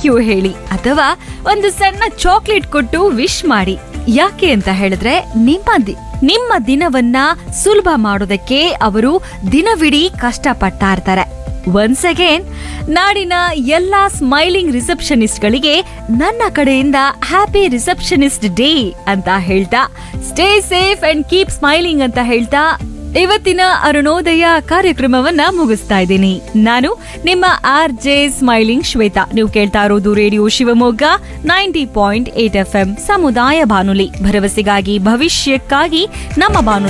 thank you ಹೇಳಿ ಅಥವಾ ಒಂದು ಸಣ್ಣ ಚಾಕ್ಲೇಟ್ ಕೊಟ್ಟು ವಿಶ್ ಮಾಡಿ ಯಾಕೆ ಅಂತ ಹೇಳಿದ್ರೆ ನಿಮ್ಮ ದಿ- ನಿಮ್ಮ ದಿನವನ್ನ ಸುಲಭ ಮಾಡೋದಕ್ಕೆ ಅವರು ದಿನವಿಡೀ ಕಷ್ಟಪಡ್ತಾ ಇರ್ತಾರೆ ಒನ್ಸ್ ಅಗೇನ್ ನಾಡಿನ ಎಲ್ಲಾ ಸ್ಮೈಲಿಂಗ್ ರಿಸೆಪ್ಷನಿಸ್ಟ್ಗಳಿಗೆ ನನ್ನ ಕಡೆಯಿಂದ ಹ್ಯಾಪಿ ರಿಸೆಪ್ಷನಿಸ್ಟ್ ಡೇ ಅಂತ ಹೇಳ್ತಾ stay safe and keep smiling ಅಂತ ಹೇಳ್ತಾ ಇವತ್ತಿನ ಅರುಣೋದಯ ಕಾರ್ಯಕ್ರಮವನ್ನ ಮುಗಿಸ್ತಾ ಇದ್ದೀನಿ ನಾನು ನಿಮ್ಮ ಆರ್ ಜೆ ಸ್ಮೈಲಿಂಗ್ ಶ್ವೇತಾ ನೀವು ಕೇಳ್ತಾ ಇರೋದು radio Shivamogga ninety point eight F M ಸಮುದಾಯ ಬಾನುಲಿ ಭರವಸೆಗಾಗಿ ಭವಿಷ್ಯಕ್ಕಾಗಿ ನಮ್ಮ ಬಾನುಲಿ